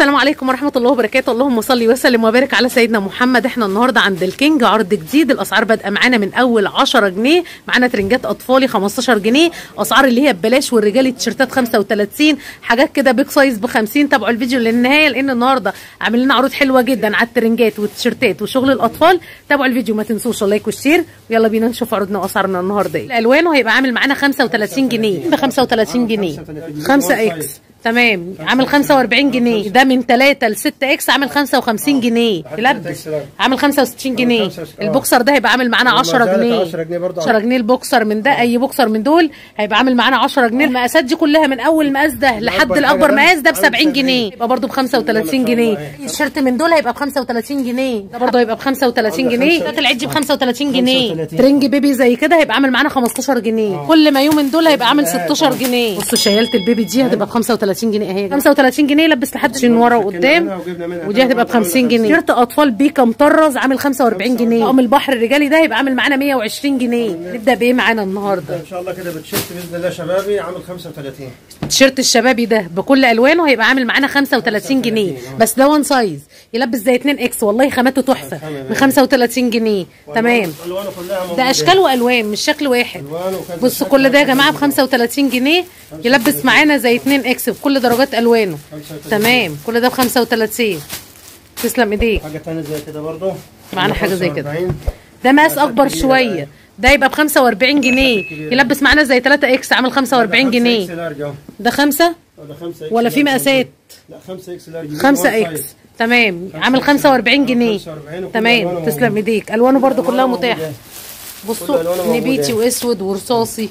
السلام عليكم ورحمة الله وبركاته اللهم صل وسلم وبارك على سيدنا محمد احنا النهاردة عند الكينج عرض جديد الأسعار بادئة معانا من أول 10 جنيه معانا ترنجات أطفالي 15 جنيه أسعار اللي هي ببلاش والرجالي تيشيرتات 35 حاجات كده بيج سايز ب 50 تابعوا الفيديو للنهاية لأن النهاردة عامل لنا عروض حلوة جدا على الترنجات والتيشيرتات وشغل الأطفال تابعوا الفيديو ما تنسوش اللايك والشير ويلا بينا نشوف عروضنا وأسعارنا النهاردة ايه الألوان وهيبقى عامل معانا 35 جنيه ب 35 جنيه 5 اكس تمام عامل 45 جنيه ده من 3 ل 6 اكس عامل 55 جنيه تلبس عامل 65 جنيه البوكسر ده هيبقى عامل معانا 10 جنيه 10 جنيه برضه 10 جنيه البوكسر من ده اي بوكسر من دول هيبقى عامل معانا 10 جنيه المقاسات دي كلها من اول مقاس ده لحد أكبر الاكبر حاجة ده مقاس ده ب عامل 70 جنيه 70. يبقى برضه ب 35 ما شاء جنيه الله. التيشيرت من دول هيبقى ب 35 جنيه ده برضه هيبقى ب 35 عاملة جنيه خمسة- ده العيد ب 35 جنيه 35. ترنج بيبي زي كده هيبقى عامل معانا 15 جنيه كل ما يوم من دول هيبقى عامل 16 جنيه بصوا شياله البيبي دي هتبقى ب 35 جنيه اهي 35 جنيه لبس لحد من ورا وقدام منها وجبنا منها ودي هتبقى ب 50 جنيه تيشيرت اطفال بيكا مطرز عامل 45 جنيه طقم البحر الرجالي ده هيبقى عامل معانا 120 جنيه نبدا بايه معانا النهارده ان شاء الله كده بتشيرت باذن الله شبابي عامل 35 التيشيرت الشبابي ده بكل الوانه هيبقى عامل معانا 35 جنيه بس ده وان سايز يلبس زي 2 اكس والله خامته تحفه ب 35 جنيه تمام الوانه كلها ده موجودة. اشكال والوان مش شكل واحد ألوان وكذا بصوا شكل كل ده يا وكذا جماعه ب 35 جنيه يلبس معانا زي 2 اكس بكل درجات الوانه 35. تمام كل ده ب 35 تسلم ايديك حاجه ثانيه زي كده برضه معانا حاجة زي كده. 45. ده مقاس مقاسات اكبر كبيرة شويه بقى. ده يبقى ب 45 جنيه كبيرة. يلبس معانا زي 3 اكس عامل 45 ده جنيه 5 لارج اهو ده خمسة ده 5 ولا في مقاسات لا 5 اكس لارج 5 اكس تمام عامل 45 جنيه 45 وكل تمام ألوانه تسلم موجودة. ايديك الوانه برضو ألوانه كلها موجودة. متاحه كل بصوا ألوانه موجودة. نبيتي واسود ورصاصي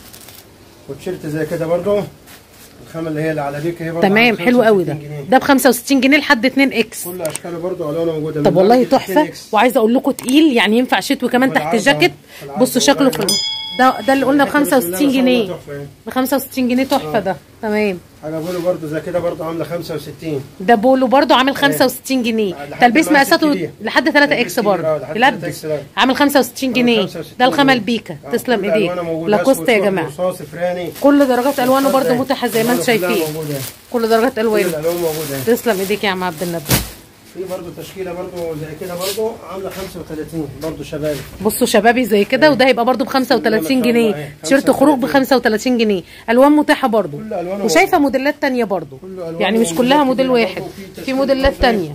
وتيشيرت زي كده برضه الخامه اللي هي اللي على بيك هي برضه تمام عامل حلو قوي ده 65 جنيه. ده ب 65 جنيه لحد 2 اكس كل اشكاله برضه الوانه موجوده طب من والله لارج ل تحفه 2X. وعايزه اقول لكم تقيل يعني ينفع شتوي كمان تحت والعرض الجاكيت أهو. العرض بصوا شكله والله في أهو. ده ده اللي قلنا ب الجاكيت بسم 65 الله ما شاء الله جنيه تحفة يعني. ب 65 جنيه تحفه ده تمام حاجه بقوله برضه زي كده برضه عامله 65 ده بولو برضو عامل 65 جنيه لحد تلبيس المقاس مقاساته الكبير. لحد 3 تلبيس اكس كبير، برضو آه، لحد 3 يلبس إكس لارج. عامل 65 جنيه 65 ده الخامه جنيه. البيكا آه، تسلم كل ايديك ألوانه موجودة، لاكوستا يا أسود، جماعه رصاص فراني كل درجات الوانه برضو إيه. متاحه زي ما انتم الألوان كلها شايفين موجودة. كل درجات كل الوانه الالوان موجوده تسلم ايديك يا عم عبد النبي في برضه تشكيله برضه زي كده برضه عامله 35 برضه شبابي بصوا شبابي زي كده وده هيبقى برضو ب 35 ما شاء جنيه الله، إيه. تيشيرت خروج ب 35 جنيه الوان متاحه برضو كل ألوانه وشايفه موديلات تانية برضو كل ألوانه يعني مش كلها موديل موجودة واحد برضو، وفي في تشكيل موديلات برضو. تانية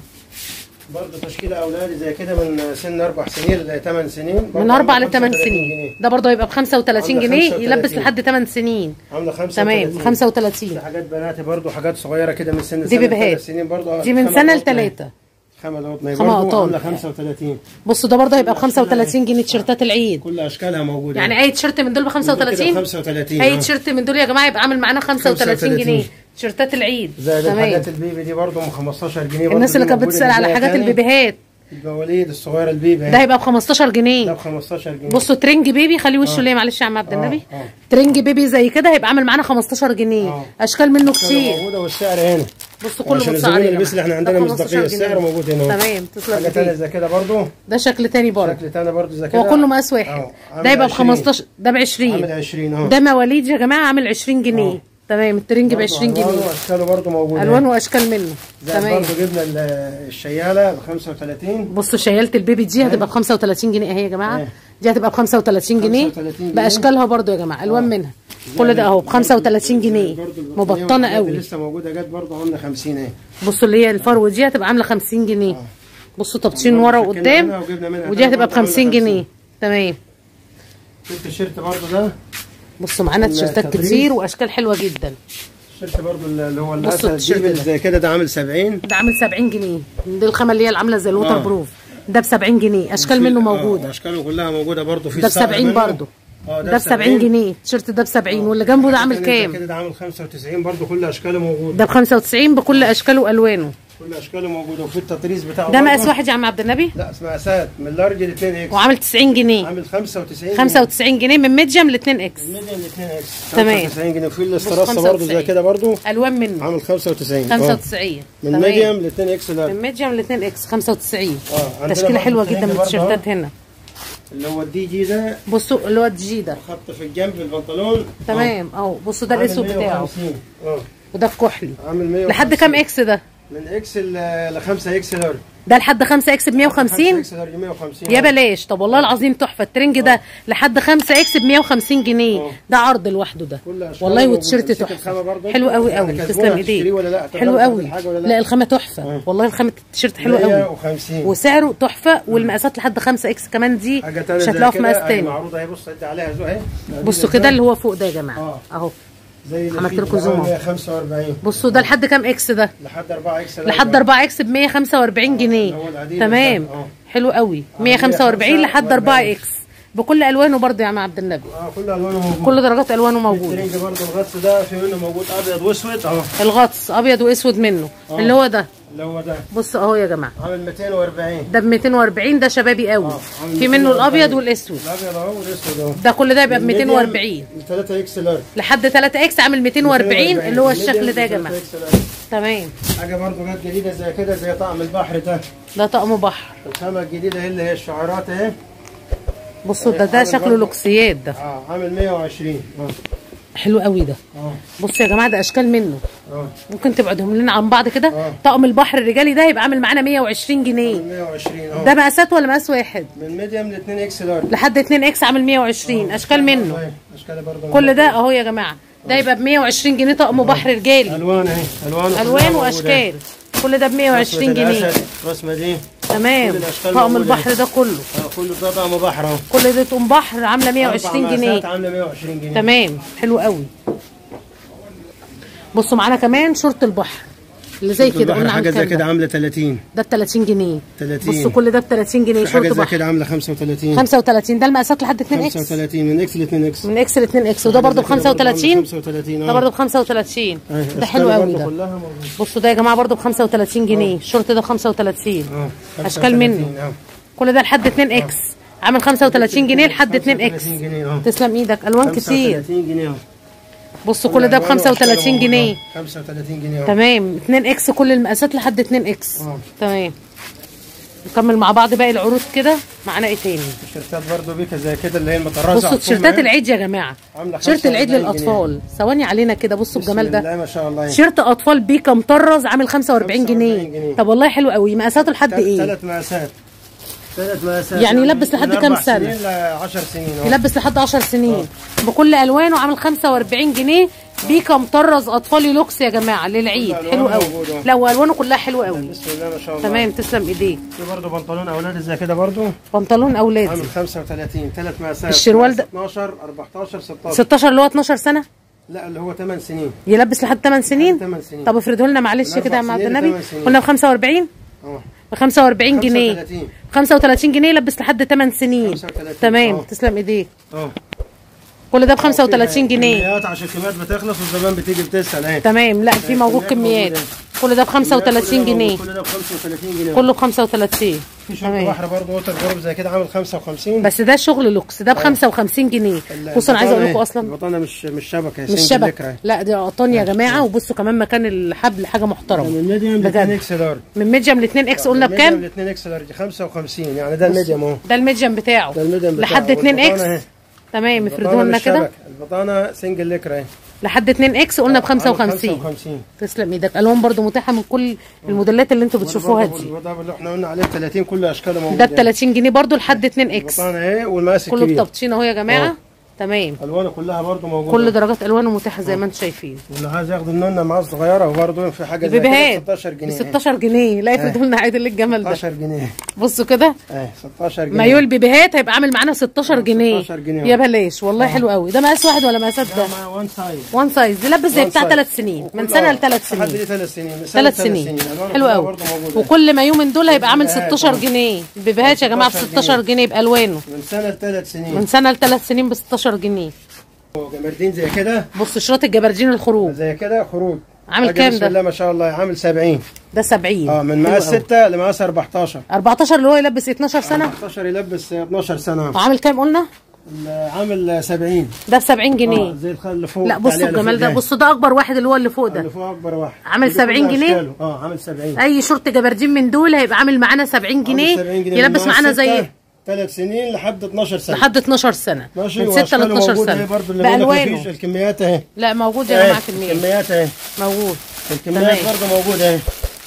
برضه تشكيله اولادي زي كده من سن اربع سنين ل 8 سنين برضه من 4 عاملة ل 8 35 سنين جنيه. ده برضه هيبقى ب 35 عاملة جنيه 35. يلبس لحد 8 سنين عامله 35 تمام 35 في حاجات بناتي برضه حاجات صغيره كده من سن دي سنة بيبيهات. لثلاث سنين برضه دي من خمس سنه قطن. لثلاثه خمس قطن خمس برضه قطن. عامله 35 بصوا ده برضه هيبقى ب 35 جنيه تيشيرتات العيد كل اشكالها موجوده يعني اي تيشيرت من دول ب 35 35 اي آه. تيشيرت من دول يا جماعه يبقى عامل معانا 35 35 جنيه تيشيرتات العيد زائد تمام الحاجات البيبي دي برضه من 15 جنيه برضه الناس اللي دي كانت موجودة بتسال على بنلاقيها حاجات تاني. البيبيهات البواليد الصغيره البيبي ده هيبقى ب 15 ده جنيه ب 15 جنيه بصوا ترنج بيبي خليه وشه ليه معلش يا عم عبد آه، النبي آه. ترنج بيبي زي كده هيبقى عامل معانا 15 جنيه آه. اشكال منه كله كتير موجوده والسعر هنا بصوا كله عشان بص الزبون عليه اللي بيسأل احنا عندنا مصداقيه السعر موجود هنا أهو. تمام تسلم حاجه ثانيه ايديك زي كده برضه ده شكل تاني برضه شكل ثاني برضه زي كده هو كله مقاس واحد أهو. عامل ده يبقى ب 20. 15 ده ب 20 عامل 20 اهو ده مواليد يا جماعه عامل 20 جنيه آه. تمام الترنج ب برضه 20 ألوانه جنيه واشكاله برضه موجوده الوان واشكال منه زائد تمام برضه جبنا ال- الشياله ب 35 بصوا شياله البيبي دي هتبقى ب 35 جنيه اهي يا جماعه إيه. دي هتبقى ب 35 جنيه 35 جنيه. باشكالها برضو يا جماعه الوان منها كل ده اهو ب 35 جنيه برضه البطانية مبطنه والحاجات قوي اللي لسه موجوده جت برضه عامله 50 اهي بصوا اللي هي الفرو دي هتبقى عامله 50 جنيه بصوا تبطين ورا فكنا وقدام منها وجبنا منها ودي تاني هتبقى ب برضه عاملة 50 جنيه تمام شفت التيشيرت برضه ده بصوا معانا تيشيرتات التطريز. كتير واشكال حلوه جدا التيشيرت برضه اللي هو بصوا الاسد التيشيرت دي ده. زي كده ده عامل 70 ده عامل 70 جنيه دي الخامه اللي هي العامله زي الووتر آه. بروف ده ب 70 جنيه اشكال منه موجوده آه، اشكاله كلها موجوده برضه في ده ب السعر 70 منه. برضه آه، ده ب 70 جنيه التيشيرت ده ب 70 واللي جنبه ده عامل كده كام كده ده عامل 95 برضه كل اشكاله موجوده ده ب 95 بكل اشكاله والوانه كل اشكاله موجوده وفي التطريز بتاعه ده برضه. مقاس واحد يا عم عبد النبي لا اسمها اسات من لارج ل 2 اكس وعامل 90 جنيه عامل 95 جنيه. 95 جنيه من ميديم ل 2 اكس ميديم ل 2 اكس تمام. 95 جنيه وفي الاستراسه برضه 95. زي كده برضه الوان منه عامل 95 آه. 95 من تمام. ميديم ل 2 اكس لارج من ميديم ل 2 اكس 95 اه عندنا تشكيله برضه حلوه الترنج جدا من برضه التيشيرتات أهو. هنا اللي هو الدي جي ده بصوا اللي هو الجي ده خط في الجنب البنطلون تمام اهو بصوا ده الاسود بتاعه اه وده في كحلي عامل 150 لحد كام اكس ده من اكس ل 5 اكس لارج ده لحد 5 اكس ب 5 150 اكس لارج 150 يا بلاش طب والله العظيم تحفه الترنج ده لحد 5 اكس ب 150 جنيه اه. ده عرض لوحده ده كل أشكاله والله موجودة. والتيشيرت مسكت الخامة تحفه برضه. حلو قوي يعني قوي كسبوها تسلم تشتريه ايديك ولا لا؟ حلو تغير قوي الحاجة ولا لا؟ لا الخامه تحفه اه. والله الخامه التيشيرت حلو قوي 150 وسعره تحفه والمقاسات لحد 5 اكس كمان دي حاجه تانية مش زي هتلاقوها في كده، مقاس أهي تاني معروضه اهي بص ادي عليها ذوق اهي بصوا كده اللي هو فوق ده يا جماعه اه. اهو زي اللي عملت فيه لكم زوم اهو. 145 بصوا ده لحد كام اكس ده لحد 4 اكس لحد 4 اكس ب 145 جنيه هو العديد تمام ده. اه. حلو قوي 145 لحد 4 اكس بكل الوانه برضه يا عم عبد النبي اه كل الوانه موجود كل درجات الوانه موجوده الترنج برضه الغطس ده في منه موجود ابيض واسود اهو الغطس ابيض واسود منه اه. اللي هو ده اللي هو ده بص اهو يا جماعه عامل 240 ده ب 240 ده شبابي قوي اه، عامل في منه 240. الابيض والاسود الابيض اهو والاسود اهو ده كل ده يبقى ب 240 3 اكس لارج لحد 3 اكس عامل 240 اللي هو الشكل ده يا ميديم جماعه 3 إكس لارج. تمام حاجه برضه جت جديده زي كده زي طعم البحر ده ده طقم بحر الخامه الجديده هي اللي هي الشعارات اهي بصوا ده ده عامل شكله برضه. لوكسيات ده اه عامل 120 اه حلو قوي ده اه بصوا يا جماعه ده اشكال منه اه ممكن تبعدهم لنا عن بعض كده اه. طقم البحر الرجالي ده يبقى عامل معانا 120 جنيه 120 اه ده مقاسات ولا مقاس واحد من ميديم ل 2 اكس لارج لحد 2 اكس عامل 120 اشكال منه والله اشكال برضه كل ده اهو يا جماعه ده يبقى ب 120 جنيه طقم بحر رجالي الوان اهي الوان الوان واشكال كل ده ب 120 جنيه رسمه دي تمام كل الأشكال طقم موجودة. البحر ده كله اه كله ده طعم بحر اهو كل ده طقم بحر عامله 120 أربع جنيه مقاسات عامله 120 جنيه تمام حلو قوي بصوا معانا كمان شورت البحر اللي زي كده البحر قلنا حاجه عامل زي كام كده ده عامله 30 ده ب 30 جنيه 30. بصوا كل ده ب 30 جنيه في حاجه شورت زي بحر كده عامله 35 35 ده المقاسات لحد 2 اكس 35 من اكس ل 2 اكس من اكس ل 2 اكس وده برضه ب 35 35 ده برضه ب 35 ده حلو قوي ده كلها موجوده بصوا ده يا جماعه برضه ب 35 جنيه الشورت ده ب 35 اه اشكال منه 35 اه كل ده لحد 2 اكس عامل 35 جنيه لحد 2 اكس 35 جنيه اه تسلم ايدك الوان كتير 35 جنيه اه بصوا كل ده ب 35 جنيه 35 جنيه اه تمام 2 اكس كل المقاسات لحد 2 اكس اه. تمام نكمل مع بعض باقي العروض كده معانا ايه تاني تيشيرتات برضه بيكا زي كده اللي هي المطرزه بصوا على تيشيرتات الفم العيد يا جماعه عاملة تيشيرت العيد 45 للاطفال ثواني علينا كده بصوا بسم الجمال ده الله ما شاء الله تيشيرت اطفال بيكا مطرز عامل 45 جنيه 45 جنيه. طب والله حلو قوي مقاساته لحد ايه ثلاث مقاسات ثلاث مقاسات يعني يلبس لحد من كام أربع سنة؟ سنين ل 10 سنين اه يلبس لحد 10 سنين بكل الوانه عامل 45 جنيه بيكا مطرز اطفالي لوكس يا جماعه للعيد كل حلو ألوانه قوي موجودة. لا والوانه كلها حلوه قوي بسم الله ما شاء الله تمام تسلم ايديك في برضه بنطلون اولاد زي كده برضه بنطلون اولادي عامل 35 ثلاث مقاسات الشروال ده- 12 14 16 16 اللي هو 12 سنه لا اللي هو 8 سنين يلبس لحد 8 سنين 8 سنين طب افرده لنا معلش من كده يا عم أربع عبد سنين النبي لثمان سنين. قلنا ب 45 اه ب 45 جنيه 35 35 جنيه يلبس لحد 8 سنين 35 تمام اه. تسلم ايديك اه كل ده ب 35 جنيه كميات عشان الكميات بتخلص والزمان بتيجي بتسال اهي تمام لا في موجود كميات كميات موجودة. كل ده ب 35 جنيه كل ده ب 35 جنيه كله ب 35 في شرط تمام بحر برضه ووتر غروب زي كده عامل 55 بس ده شغل لوكس ده ب 55 جنيه بصوا انا عايزه اقول لكم اصلا البطانه مش مش شبكه مش سنجل شبك لكرة. لا دي قطان يا جماعه وبصوا كمان مكان الحبل حاجه محترمه من ميديوم ل بجد. 2 اكس لارج من ميديوم ل 2 اكس قلنا ل بكام 2 اكس لارج 55 يعني ده الميديوم اهو ده الميديوم بتاعه ده الميديوم بتاعه. لحد 2 والبطانة اهي. اكس تمام افردوه البطانة لنا مش كده شبكة. البطانه سنجل لكرة اهي لحد 2 اكس قلنا ب 55 55 تسلم ايدك الوان برضو متاحه من كل الموديلات اللي انتوا بتشوفوها دي ده اللي احنا قلنا عليه 30 كل اشكاله موجوده ده ب 30 جنيه برضو لحد 2 اكس البطانه اهي والمقاس كله الكبير بتبطين اهو يا جماعه اه. تمام الوانه كلها برضه موجوده كل درجات الوانه متاحه زي ما انتم شايفين واللي عايز ياخد النونه معاه صغيره وبرضه في حاجه زي كده بيبيهات 16 ب جنيه 16 جنيه لا يفردوا لنا عادل الجمل ده 16 جنيه بصوا كده اهي 16 جنيه مايول بيبيهات هيبقى عامل معانا 16 جنيه 16 جنيه. يا بلاش والله حلو قوي ده مقاس واحد ولا مقاسات ده مع وان سايز وان سايز يلبس زي بتاع ثلاث سنين من سنه لثلاث لحد سنين دي ثلاث سنين من سنة ثلاث لثلاث سنين ألوانه حلو كلها قوي برضه موجودة. وكل ما يوم من دول هيبقى عامل البيبيهات 16 اه. جنيه البيبيهات يا جماعه ب 16 16 جنيه بالوانه من سنه لثلاث سنين من سنه لثلاث سنين ب 16 جنيه جمردين زي كده بص شراط الجبرجين الخروج زي كده خروج عامل حاجة كام بسم ده؟ الله ما شاء الله عامل 70 ده 70 اه من حلو مقاس قوي. 6 لمقاس 14 14 اللي هو يلبس 12 سنه 14 يلبس 12 سنه وعامل كام قلنا عامل 70 ده ب 70 جنيه اه زي الخ- اللي فوق لا بتاع بصوا اللي الجمال ده فوق بصوا ده اكبر واحد اللي هو اللي فوق اللي ده فوق اكبر واحد عامل ودي 70 كل جنيه؟ أشكاله. اه عامل 70 اي شورت جبردين من دول هيبقى عامل معانا 70 جنيه, عامل 70 جنيه يلبس معانا زي ثلاث سنين لحد 12 سنه لحد 12 سنه ماشي من 6 ل وأشكاله 12 موجودة اهي سنه برضه اللي بقول لك بالوانه مفيش الكميات اهي لا موجود يا اهي جماعه كميه الكميات اهي موجود الكميات تمام. برضه موجوده اهي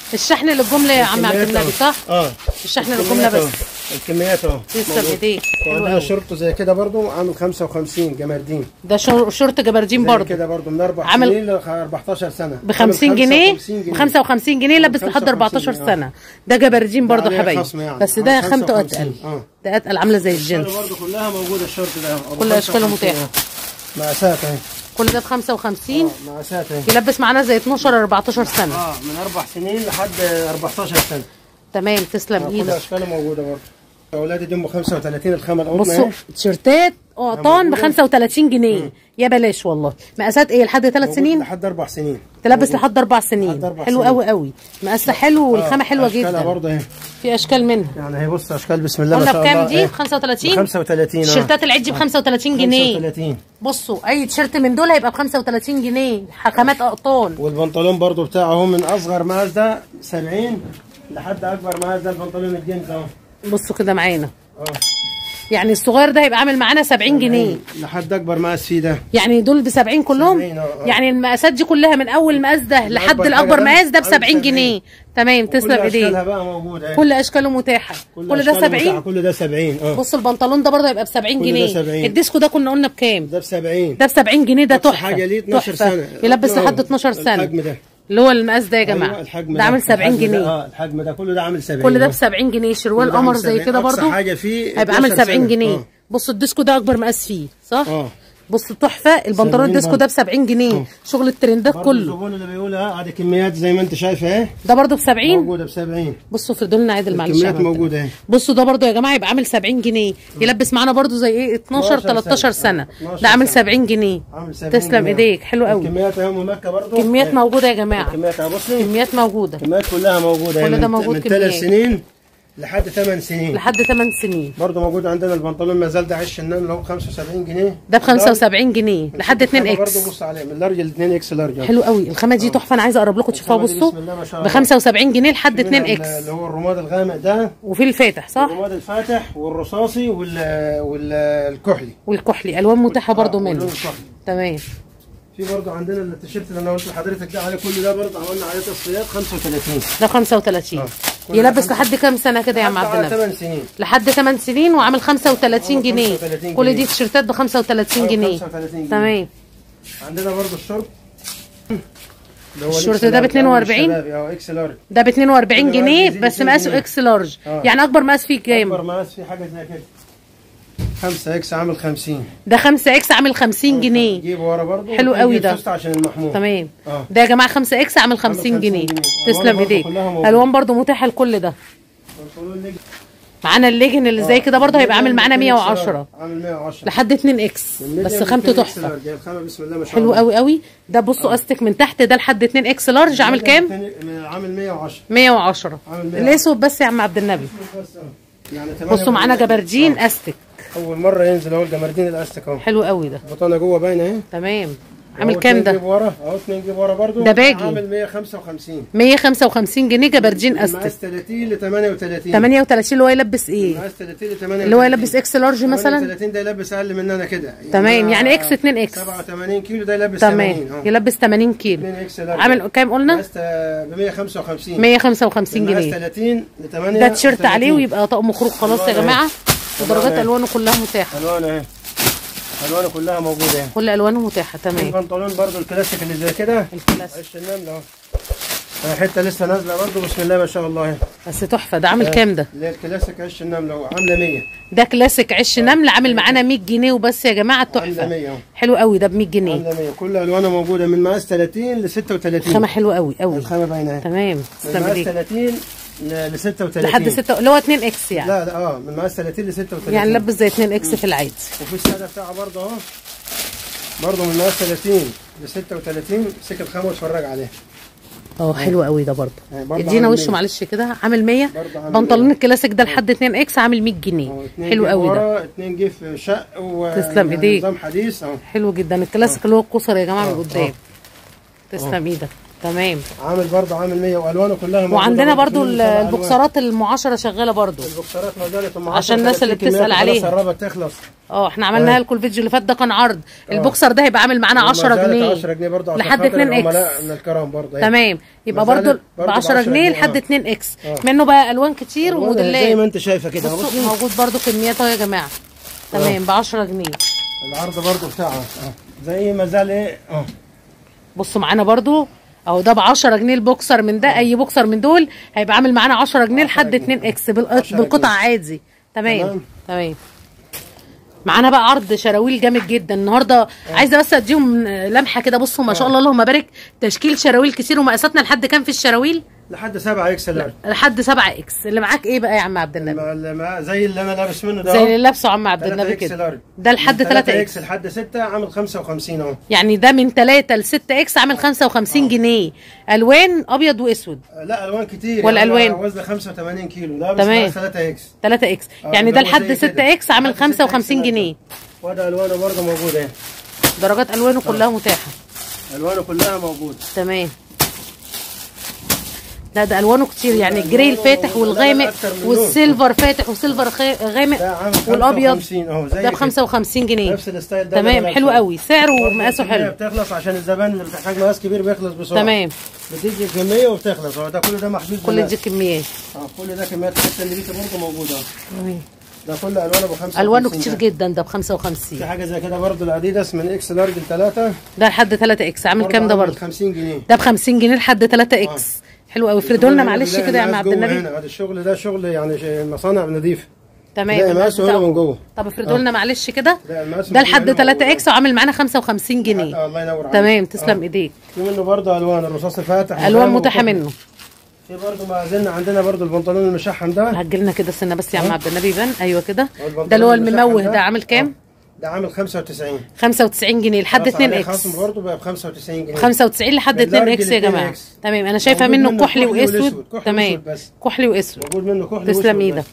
الشحن للجمله يا عم عبد الكميات النبي أهو. صح اه الشحن الكميات للجمله أهو. بس الكميات اهو تسلم موجود. ايديك حلو وعندنا قوي شرط زي كده برضو عامل 55 جماردين ده شور- شورت جبردين زي برضه كده برضو من اربع عامل- سنين ل 14 سنه ب 50 جنيه ب 55 جنيه لابس 55 لحد 14 جنيه، آه. سنه ده جبردين برضه عليه حبايبي خصم يعني. بس ده آه، خامته 55. اتقل اه ده اتقل عامله زي الجنس الشغل برضو كلها موجوده الشرط ده أبو كل أشكاله 55 متاحة. آه. مقاسات اهي كل ده ب 55 آه، مقاسات اهي يلبس معانا زي 12 14 سنه اه من اربع سنين لحد 14 سنه تمام تسلم آه، كل ايدك اشكاله موجوده برضو اولادي دول ب 35 الخامه القطن بصوا اهي تيشيرتات قطان ب 35 جنيه يا بلاش والله مقاسات ايه لحد 3 موجود سنين لحد اربع سنين تلبس لحد اربع سنين لحد أربع حلو سنين. قوي قوي مقاسه حلو والخامه آه، حلوه أشكالها جدا برضه اهي في اشكال منها يعني هي بص اشكال بسم الله ما قلنا شاء بكام الله دي إيه. ب 35 ب 35 آه. تيشيرتات العيد ب 35 جنيه 35 بصوا اي تيشيرت من دول هيبقى ب 35 جنيه خامات اقطان والبنطلون برضو بتاعه اهو من اصغر مقاس ده 70 لحد اكبر مقاس ده البنطلون الجينز اهو بصوا كده معانا اه يعني الصغير ده هيبقى عامل معانا 70 جنيه لحد اكبر مقاس فيه ده يعني دول ب 70 كلهم 70 آه، آه. يعني المقاسات دي كلها من اول مقاس ده لحد أكبر الاكبر حاجة ده مقاس ده ب عامل 70 70. جنيه تمام تسلم كل ايديك اشكالها بقى موجوده اهي كل اشكاله متاحه كل ده أشكالها متاحة، 70 كل ده 70 اه بصوا البنطلون ده برضه هيبقى ب 70 كل ده جنيه 70. الديسكو ده كنا قلنا بكام ده ب 70 ده ب 70 جنيه ده أقصى تحفه حاجه ليه 12 تحفة. سنه يلبس آه، لحد 12 سنه الحجم ده اللي هو المقاس ده يا جماعه أيوة الحجم ده عامل 70 الحجم ده، جنيه اه الحجم ده كله ده عامل 70 كل ده ب آه. 70 جنيه شروال كل ده عامل قمر زي 70. كده أقصى برضه حاجه فيه هيبقى عامل 12 70 سنة. جنيه آه. بصوا الديسكو ده اكبر مقاس فيه صح اه بصوا تحفه البنطلون 70 الديسكو ده ب 70 جنيه شغل الترندات برضه كله الزبون اللي بيقول اه ادي كميات زي ما انت شايف اهي ده برضه ب 70 موجوده ب 70 بصوا في دول عادل معلش يا الكميات عم. موجوده اهي بصوا ده برضه يا جماعه يبقى عامل 70 جنيه يلبس معانا برضه زي ايه 12 12 13 سنة. سنه 12 ده عامل سنة. 70 جنيه عامل 70 تسلم جنيه. ايديك حلو قوي الكميات اهي ام مكه برضه كميات اهي. موجوده يا جماعه الكميات اهي بصي كميات موجوده الكميات كلها موجوده كل اهي ده من- موجود من ثلاث كميات. سنين لحد ثمان سنين لحد 8 سنين برضه موجود عندنا البنطلون ما زال ده عش النمل اللي هو ب 75 جنيه ده ب 75 جنيه لحد 2 برضه اكس بص عليه من لارج ل 2 اكس لارج حلو قوي الخامه دي تحفه انا عايزه اقرب لكم تشوفوها الخامة دي بصوا بسم الله ما شاء ب الله. 75 جنيه لحد 2 منها اكس اللي هو الرماد الغامق ده وفي الفاتح صح الرماد الفاتح والرصاصي وال والكحلي والكحلي الوان متاحه برضه آه، منه واللون الكحلي. تمام في برضه عندنا التيشيرت اللي انا قلت لحضرتك ده عليه كل ده برضه عملنا عليه تصفيات 35 ده 35 آه. كل يلبس ده لحد كام سنه كده يا عم عبد النبي 8 سنين لحد 8 سنين وعامل 35 عامل جنيه 35 كل دي جنيه. تيشيرتات ب 35 آه، جنيه 35 جنيه. تمام عندنا برضه الشورت اللي هو الشورت الإكس ده ب لارج، 42 الشبابي، اه اكس لارج ده ب 42 كل جنيه واحد يزيد بس 2 مقاسه جنيه. اكس لارج آه. يعني اكبر مقاس فيه اكبر كام مقاس في حاجه زي كده 5 اكس عامل 50 ده 5 اكس عامل 50 جنيه جيب ورا برضه حلو قوي وتجيب ده. سوست عشان المحمول تمام اه ده يا جماعه 5 اكس عامل 50 50 جنيه جنيه. تسلم ألوان برضه ايديك كلها موجودة. الوان برضو متاحه لكل ده البنطلون ليج- معانا الليجن اللي زي كده برضه هيبقى عامل معانا 2 إكس 110 عامل 110 لحد 2 اكس الميديم بس 2 خامته إكس تحفه لارج. الخامه بسم الله ما شاء حلو الله قوي قوي ده بصوا استك من تحت ده لحد 2 اكس لارج عامل كام اتنين- عامل 110 110 عامل 110. الاسود بس يا عم عبد النبي بس أهو. يعني بصوا معانا 48. جبردين استك اول مره ينزل اهو الجمردين الاستك اهو حلو قوي ده البطانه جوه باينه اهي تمام عامل أهو كام اتنين ده جيب ورا اهو اتنين جيب ورا برضو ده باجي. عامل 155 155 جنيه جبردين استك مقاس 30 ل 38 38 اللي هو يلبس ايه مقاس 30 ل 38 اللي هو يلبس اكس لارج مثلا 38 ده يلبس اقل مننا كده تمام، أنا يعني إكس 2 إكس. 87 كيلو ده يلبس 80 تمام اهو يلبس 80 كيلو 2 اكس لارج عامل كام قلنا مقاس ب 155 155 مقاس جنيه 30 ل 8 ده تيشيرت عليه ويبقى طقم خروج خلاص يا ألوان جماعه أهي. ودرجات ألوان أهي. الوانه كلها متاحه الوان اهي الوانه كلها موجوده اهي كل الوانه متاحه تمام البنطلون برضو الكلاسيك اللي زي كده الكلاسيك عش النمل اهو آه، حته لسه نازله برضو بسم الله ما شاء الله اهي بس تحفه ده عامل كام ده اللي هي الكلاسيك عش النمل اهو عامله 100 ده كلاسيك عش نمل عامل معانا 100 جنيه وبس يا جماعه عامله تحفه 100 اهو حلو قوي ده ب 100 جنيه عامله 100 كل الوانها موجوده من مقاس 30 ل 36 خامه حلوه قوي قوي الخامه باينه اهي تمام من تسلم مقاس ايديك 30 ل 36 لحد 6 اللي هو 2 اكس يعني لا لا اه من مقاس 30 ل 36 يعني لبس زي 2 اكس في العادي وفي الساده بتاعها برضه اهو برضه من مقاس 30 ل 36 سكه خامه واتفرج عليه اه حلو قوي ده برضه يعني برضه ادينا عامل وشه 100. معلش كده عامل 100 برضه عامل بنطلون 100. الكلاسيك ده لحد 2 اكس عامل 100 اهو جنيه اتنين حلو جيب قوي ده ورا اتنين جيب في شق و تسلم يعني ايديك. نظام حديث اهو حلو جدا الكلاسيك اللي هو القصر يا جماعه من آه، قدام آه. تسلم ايدك تمام عامل برضه عامل 100 والوانه كلها موجودة وعندنا برضو في ال- سبع ألوان. البوكسرات المعاشره شغاله برضو البوكسرات ما زالت ام عشان 10 الناس اللي في كميات بتسأل خلاص عليها. قربت تخلص اه احنا عملناها لكم الفيديو اللي فات ده كان عرض البوكسر ده هيبقى عامل معانا 10 جنيه 10 جنيه برضه عشان لحد خاطر 2 اكس العملاء من الكرام برضه تمام يبقى ما زالت برضو ب برضو 10 ب 10 جنيه جنيه، لحد آه. 2 اكس آه. منه بقى الوان كتير زي وموديلات ما انت شايفه كده بصوا بصي موجود برضو كميات اهو يا جماعه تمام ب 10 جنيه العرض برضه بتاعها اه زي ما زال ايه اه بصوا معانا برضو اهو ده ب 10 جنيه البوكسر من ده اي بوكسر من دول هيبقى عامل معانا 10 جنيه لحد 2 اكس بالق- 10 بالقطع جنيه. عادي تمام تمام. تمام معانا بقى عرض شراويل جامد جدا النهارده عايزه بس اديهم لمحه كده بصوا ما شاء الله اللهم بارك تشكيل شراويل كتير ومقاساتنا لحد كام في الشراويل لحد 7 اكس ال لحد 7 اكس اللي معاك ايه بقى يا عم عبد النبي اللي مع- زي اللي انا لابس منه ده زي اهو. اللي لابسه عم عبد 3 النبي اكس كده لارج. ده لحد من 3 اكس اكس لحد 6 عامل 55 اهو يعني ده من 3 ل 6 اكس عامل 55 جنيه الوان ابيض واسود لا الوان كتير والألوان؟ يعني وزن 85 كيلو ده بس تمام. 3 اكس 3 اكس آه، يعني اللي ده هو لحد زي 6 كده. اكس عامل لحد 6 إكس 55 لارج. جنيه وده الوانه برضه موجوده اهي درجات الوانه كلها متاحه الوانه كلها موجوده تمام لا ده الوانه كتير يعني الجري ألوانه الفاتح موجودة. والغامق لا، لا، أكتر من لون. والسيلفر فاتح وسيلفر خي- غامق ده عامل والابيض 55 اهو زي ده ب كده. 55 جنيه نفس الستايل ده تمام اللي حلو لابسه. قوي سعره برضه ومقاسه الكمية حلو بتخلص عشان الزبائن اللي بتحتاج مقاس كبير بيخلص بسرعه تمام بتيجي كميه وبتخلص هو ده كل ده محدود كل بالناس. دي كميات اه كل ده كميات حتى اللي بيته برضه موجوده تمام. ده كل الوانه ب 55 الوانه كتير ده. جدا ده ب في 55 حاجه زي كده برضه الاديداس من اكس لارج لثلاثه ده لحد 3 اكس عامل كام ده برضه 50 جنيه ده ب 50 جنيه لحد 3 اكس حلو قوي افردوا لنا معلش كده يا عم عبد النبي هنا هذا الشغل ده شغل يعني ش- مصانع نظيفه تمام تلاقي المقاس مقاسه هنا بتاعه. من جوه طب افردوا لنا معلش كده تلاقي المقاس ده من لحد هنا 3 موجود. اكس وعامل معانا 55 جنيه آه الله ينور عليك تمام تسلم آه. ايديك في منه برضه الوان الرصاص الفاتح الوان والغامق متاحه وكله. منه في برضه ما زلنا عندنا برضه البنطلون المشحم ده هتجيلنا كده سنه بس يا عم عبد النبي يبان ايوه كده البنطلون ده اللي هو المشحم المموه ده عامل كام آه. ده عامل 95 95 جنيه لحد خلاص 2 عليه اكس خصم برضه بقى ب 95 جنيه 95 لحد من 2 لارج اكس يا ل 2 جماعه إكس. تمام انا شايفه موجود منه منه كحلي كحلي واسود والأسود. كحلي تمام وأسود بس. كحلي واسود موجود منه كحل تسلم وأسود ايدك بس.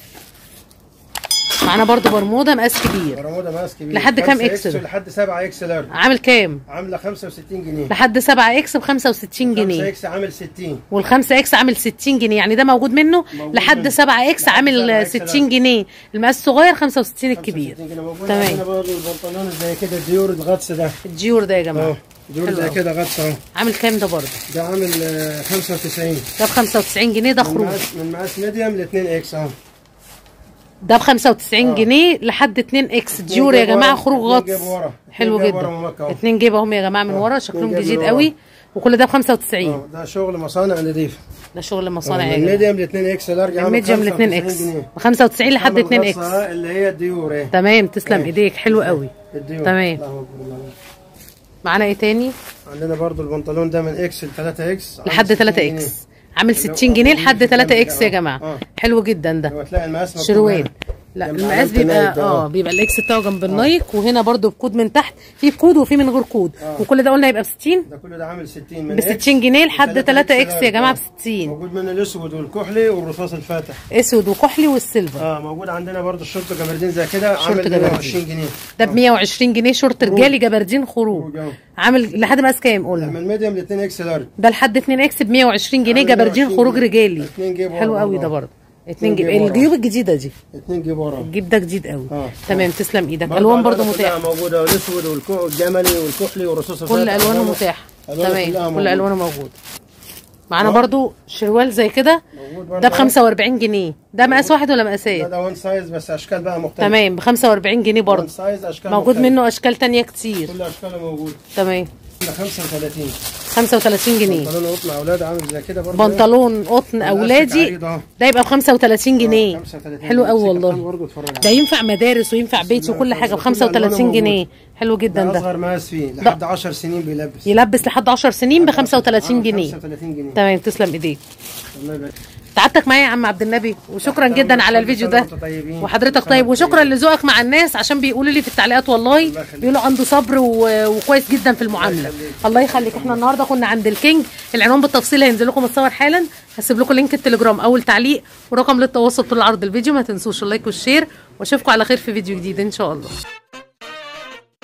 معانا برضو برموده مقاس كبير برمودا مقاس كبير لحد كام 5 إكس ده؟ لحد 7 اكس لارج عامل كام عامله 65 جنيه لحد 7 اكس ب 65 5 جنيه اكس عامل 60 والخمسة اكس عامل 60 جنيه يعني ده موجود منه موجود لحد منه. 7 اكس لحد 7 عامل إكس 60 جنيه المقاس الصغير 65 الكبير 65 جنيه موجود تمام. عندنا برضه البنطلون زي كده الديور الغطس ده الجيور ده يا اهو جماعه ديور حلو زي أوي. كده غطس اهو عامل كام ده برضه ده عامل آه، 95 ده ب 95 جنيه ده من خروج مقاس من مقاس ميديوم ل 2 اكس اهو ده ب 95 آه. جنيه لحد 2 اكس جيور يا جيب جماعه ورا، خروج اتنين غطس جيب ورا، حلو اتنين جيب ورا جدا من مكة أهو. اتنين جيب اهم يا جماعه من آه، ورا اتنين شكلهم جيب جديد من ورا. قوي وكل ده ب 95 اه ده شغل مصانع نظيف ده شغل مصانع من يا جماعه ميديوم ل 2 اكس لارج من عامل ميديوم ل 2 95 اكس جنيه. ب 95 لحد عامل 2 غطسة اكس اللي هي الديور ايه تمام تسلم إيه. ايديك حلو قوي الديور تمام. الله أكبر، الله أكبر. معانا ايه تاني عندنا برضو البنطلون ده من اكس ل 3 اكس لحد 3 اكس عامل 60 جنيه لحد 3 اكس يا جماعه آه. حلو جدا ده هو تلاقي المقاس مكتوب شروال هنا. لا جنب المقاس علامة بيبقى النايك ده، اه بيبقى الاكس بتاعه جنب النايك وهنا برضو بكود من تحت في بكود وفي من غير كود آه. وكل ده قلنا يبقى ب 60 ده كله ده عامل 60 من ب 60 جنيه لحد 3 اكس يا جماعه ب 60 موجود منه الاسود والكحلي والرصاص الفاتح اسود وكحلي والسيلفر اه موجود عندنا برضو الشورت جبردين زي كده شورت عامل جبردين. 120 جنيه ده ب 120 جنيه شورت رجالي جبردين خروج خروج أهو. عامل لحد مقاس كام قلنا من ميديوم ل 2 اكس لارج ده لحد 2 اكس ب 120 جنيه عامل جبردين 120 خروج جنيه. رجالي اتنين جيب ورا حلو قوي برضه. ده برضه اتنين اتنين جيب جيب ورا. الجيوب الجديده دي 2 جيب ورا الجيب ده جديد قوي آه. تمام تسلم ايدك برضه الوان برضه ألوانه كلها متاحه موجوده والاسود والكو- والجملي والكحلي والرصاص الفاتح كل الوانه ألوانه- متاحه ألوانه تمام كلها كل موجودة. الوانه موجود معانا آه. برضو شروال زي كده موجود برضه ده ب 45 جنيه ده مقاس واحد ولا ده مقاسات ده وان سايز بس اشكال بقى مختلفه تمام ب 45 جنيه وان برضه سايز اشكال موجود مختلفة. منه اشكال تانية كتير كل اشكاله موجود تمام ده 35 35 جنيه بنطلون قطن اولاد عامل زي كده برضه بنطلون قطن الأستك اولادي عريض أهو. ده يبقى ب 35 جنيه 35 حلو قوي جنيه. والله برضه اتفرج عليه. ده ينفع مدارس وينفع بيت وكل حاجه ب كل 35 ألوانه جنيه حلو جدا ده ده اصغر مقاس فيه لحد 10 سنين بيلبس يلبس لحد 10 سنين ب 35 آه، جنيه 35 جنيه تمام تسلم ايديك الله يبارك تعبتك معايا يا عم عبد النبي وشكرا تحت جدا أمرك. على كل الفيديو سنة ده وأنتم طيبين. وحضرتك كل سنة طيب وأنتم وشكرا طيبين. لذوقك مع الناس عشان بيقولوا لي في التعليقات والله الله يخليك. بيقولوا عنده صبر و... وكويس جدا في المعامله يخليك. الله يخليك احنا النهارده كنا عند الكينج العنوان بالتفصيل هينزل لكم الصور حالا هسيب لكم لينك التليجرام اول تعليق ورقم للتواصل طول عرض الفيديو ما تنسوش اللايك والشير واشوفكم على خير في فيديو جديد ان شاء الله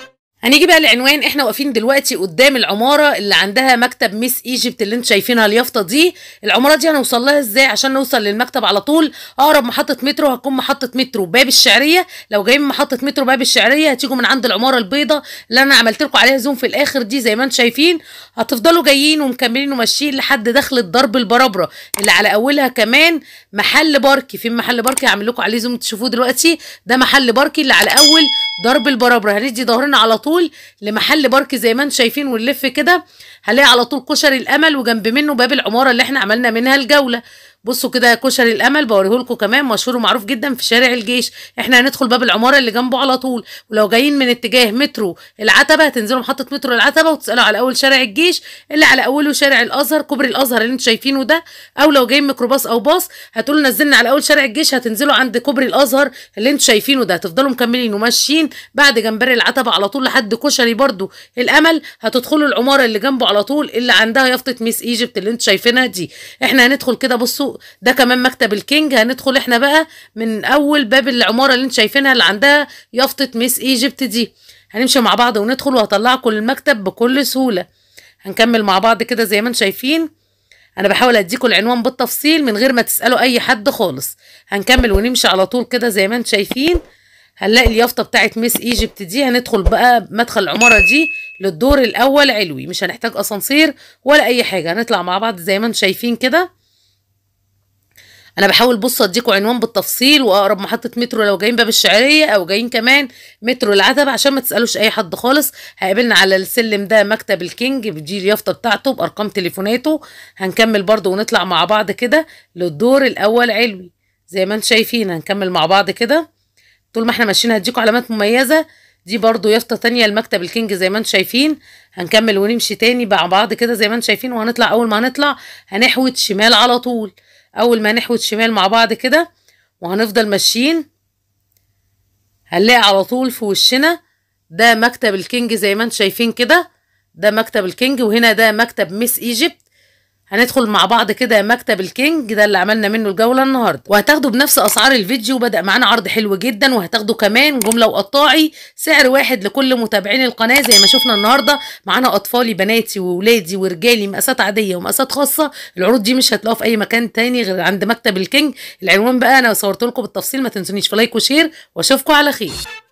هنيجي بقى العنوان احنا واقفين دلوقتي قدام العماره اللي عندها مكتب ميس ايجيبت اللي انتوا شايفينها اليافطه دي العماره دي هنوصل لها ازاي عشان نوصل للمكتب على طول اقرب محطه مترو هتكون محطه مترو باب الشعريه لو جايين من محطه مترو باب الشعريه هتيجوا من عند العماره البيضاء اللي انا عملت لكم عليها زوم في الاخر دي زي ما انتم شايفين هتفضلوا جايين ومكملين وماشيين لحد دخل الضرب البرابره اللي على اولها كمان محل باركي في محل باركي هعمل لكم عليه زوم تشوفوه دلوقتي ده محل باركي اللي على اول ضرب البرابره هندي ظهرنا على طول لمحل باركي زي ما انتم شايفين ونلف كده هنلاقي على طول كشري الامل وجنب منه باب العماره اللي احنا عملنا منها الجوله بصوا كده كشري الامل بوريه لكم كمان مشهور ومعروف جدا في شارع الجيش احنا هندخل باب العماره اللي جنبه على طول ولو جايين من اتجاه مترو العتبه هتنزلوا محطه مترو العتبه وتسالوا على اول شارع الجيش اللي على اوله شارع الازهر كوبري الازهر اللي انتوا شايفينه ده او لو جايين ميكروباص او باص هتقولوا نزلنا على اول شارع الجيش هتنزلوا عند كوبري الازهر اللي انتوا شايفينه ده هتفضلوا مكملين وماشيين بعد جنبري العتبه على طول لحد كشري برضو الامل هتدخلوا العماره اللي جنبه على طول اللي عندها يافطه ميس ايجيبت اللي انتوا شايفينها دي احنا هندخل كده بصوا ده كمان مكتب الكينج هندخل احنا بقى من اول باب العماره اللي انتوا شايفينها اللي عندها يافطه ميس ايجيبت دي هنمشي مع بعض وندخل وهطلعكم المكتب بكل سهوله هنكمل مع بعض كده زي ما انتوا شايفين انا بحاول اديكم العنوان بالتفصيل من غير ما تسالوا اي حد خالص هنكمل ونمشي على طول كده زي ما انتوا شايفين هنلاقي اليافطه بتاعت ميس ايجيبت دي هندخل بقى مدخل العماره دي للدور الاول علوي مش هنحتاج اسانسير ولا اي حاجه هنطلع مع بعض زي ما انتوا شايفين كده انا بحاول بص اديكوا عنوان بالتفصيل واقرب محطه مترو لو جايين باب الشعريه او جايين كمان مترو العتبه عشان ما تسالوش اي حد خالص هيقابلنا على السلم ده مكتب الكينج دي اليافطه بتاعته بارقام تليفوناته هنكمل برضو ونطلع مع بعض كده للدور الاول علوي زي ما انتم شايفين هنكمل مع بعض كده طول ما احنا ماشيين هديكوا علامات مميزه دي برضو يافطه تانية لمكتب الكينج زي ما انتم شايفين هنكمل ونمشي تاني مع بعض كده زي ما انتم شايفين وهنطلع اول ما هنطلع هنحوت شمال على طول اول ما نحوت شمال مع بعض كده وهنفضل ماشيين هنلاقي على طول في وشنا ده مكتب الكينج زي ما انتم شايفين كده ده مكتب الكينج وهنا ده مكتب ميس ايجيبت هندخل مع بعض كده مكتب الكينج ده اللي عملنا منه الجوله النهارده وهتاخدوا بنفس اسعار الفيديو بدا معانا عرض حلو جدا وهتاخدوا كمان جمله وقطاعي سعر واحد لكل متابعين القناه زي ما شفنا النهارده معانا اطفالي بناتي وولادي ورجالي مقاسات عاديه ومقاسات خاصه العروض دي مش هتلاقوها في اي مكان تاني غير عند مكتب الكينج العنوان بقى انا صورت لكم بالتفصيل ما تنسونيش في لايك وشير واشوفكم على خير